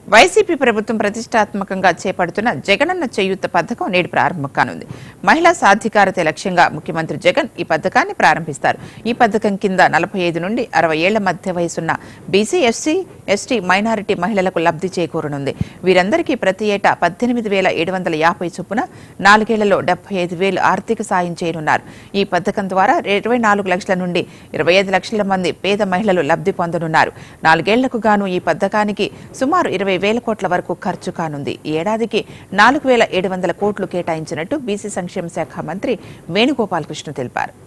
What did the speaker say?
YCP ప్రభుత్వం ప్రతిష్టాత్మకంగా చేపడుతున్న జగనన్న చేయూత పథకం నేడు ప్రారంభం కానుంది మహిళా సాధికారత లక్ష్యంగా ముఖ్యమంత్రి జగన్ ఈ పథకాన్ని ప్రారంభిస్తారు ఈ పథకం కింద నలభై ఐదు నుండి అరవై ఏళ్ల మధ్య వయసున్న బీసీ ఎస్సీ ఎస్టీ మైనారిటీ మహిళలకు లబ్ధి చేకూరనుంది వీరందరికీ ప్రతి ఏటా పద్దెనిమిది వేల ఏడు వందల యాభై చొప్పున నాలుగేళ్లలో డెబ్బై ఐదు వేలు ఆర్థిక సాయం చేయనున్నారు ఈ పథకం ద్వారా ఇరవై నాలుగు లక్షల నుండి ఇరవై ఐదు లక్షల మంది పేద మహిళలు లబ్ధి పొందనున్నారు నాలుగేళ్లకు గాను ఈ పథకానికి సుమారు ఇరవై వేల కోట్ల వరకు ఖర్చు కానుంది ఈ ఏడాదికి నాలుగు వేల ఏడు వందల కోట్లు కేటాయించినట్టు బీసీ సంక్షేమ శాఖ మంత్రి వేణుగోపాలకృష్ణ తెలిపారు